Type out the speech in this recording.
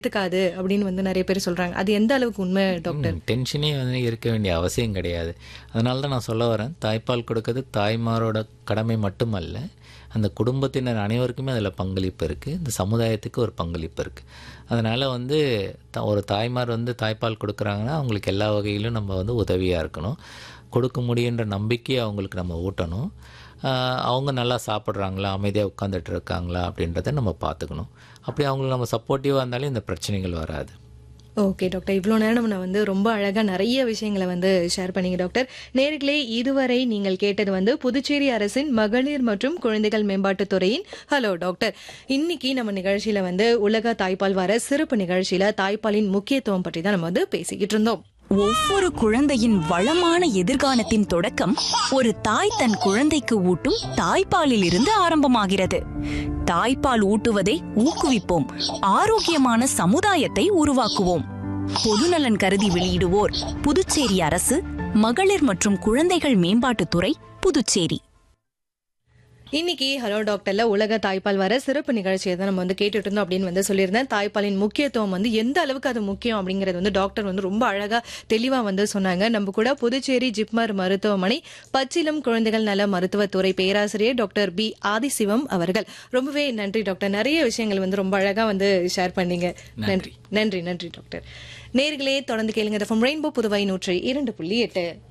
எடுத்துக்காது அப்படின்னு வந்து நிறைய பேர் சொல்றாங்க அது எந்த அளவுக்கு உண்மை டாக்டர் டென்ஷனே வந்து இருக்க வேண்டிய அவசியம் கிடையாது அதனால தான் நான் சொல்ல வரேன் தாய்ப்பால் கொடுக்கறது தாய்மாரோட கடமை மட்டுமல்ல அந்த குடும்பத்தினர் அனைவருக்குமே அதில் பங்களிப்பு இருக்குது இந்த சமுதாயத்துக்கு ஒரு பங்களிப்பு இருக்குது அதனால் வந்து த- ஒரு தாய்மார் வந்து தாய்ப்பால் கொடுக்குறாங்கன்னா அவங்களுக்கு எல்லா வகையிலும் நம்ம வந்து உதவியாக இருக்கணும் கொடுக்க முடியுன்ற நம்பிக்கையை அவங்களுக்கு நம்ம ஊட்டணும் ஆஹ் அவங்க நல்லா சாப்பிட்றாங்களா அமைதியாக உட்காந்துட்டு இருக்காங்களா அப்படின்றத நம்ம பார்த்துக்கணும் அப்படி அவங்களுக்கு நம்ம சப்போர்ட்டிவாக இருந்தாலும் இந்த பிரச்சனைகள் வராது ஓகே டாக்டர் இவ்வளோ நேரம் நான் வந்து ரொம்ப அழகாக நிறைய விஷயங்களை வந்து ஷேர் பண்ணீங்க டாக்டர் நேர்களே இதுவரை நீங்கள் கேட்டது வந்து புதுச்சேரி அரசின் மகளிர் மற்றும் குழந்தைகள் மேம்பாட்டுத் துறையின் ஹலோ டாக்டர் இன்னைக்கு நம்ம நிகழ்ச்சியில வந்து உலக தாய்ப்பால் வார சிறப்பு நிகழ்ச்சியில தாய்ப்பாலின் முக்கியத்துவம் பற்றி தான் நம்ம வந்து பேசிக்கிட்டு இருந்தோம் ஒவ்வொரு குழந்தையின் வளமான எதிர்காலத்தின் தொடக்கம் ஒரு தாய் தன் குழந்தைக்கு ஊட்டும் தாய்ப்பாலில் இருந்து ஆரம்பமாகிறது தாய்ப்பால் ஊட்டுவதை ஊக்குவிப்போம் ஆரோக்கியமான சமுதாயத்தை உருவாக்குவோம் பொதுநலன் கருதி வெளியிடுவோர் புதுச்சேரி அரசு மகளிர் மற்றும் குழந்தைகள் மேம்பாட்டுத்துறை புதுச்சேரி இன்னைக்கு ஹலோ டாக்டர்ல உலக தாய்ப்பால் வர சிறப்பு நிகழ்ச்சியை தான் நம்ம வந்து கேட்டுட்டு இருந்தோம் அப்படின்னு வந்து சொல்லியிருந்தேன் தாய்ப்பாலின் முக்கியத்துவம் வந்து எந்த அளவுக்கு அது முக்கியம் அப்படிங்கறது வந்து டாக்டர் வந்து ரொம்ப அழகா தெளிவா வந்து சொன்னாங்க நம்ம கூட புதுச்சேரி ஜிப்மர் மருத்துவமனை பச்சிலம் குழந்தைகள் நல மருத்துவத்துறை பேராசிரியர் டாக்டர் பி ஆதிசிவம் அவர்கள் ரொம்பவே நன்றி டாக்டர் நிறைய விஷயங்கள் வந்து ரொம்ப அழகா வந்து ஷேர் பண்ணீங்க நன்றி நன்றி நன்றி டாக்டர் நேர்களே தொடர்ந்து கேளுங்க ரெயின்போ புதுவை நூற்றி இரண்டு புள்ளி எட்டு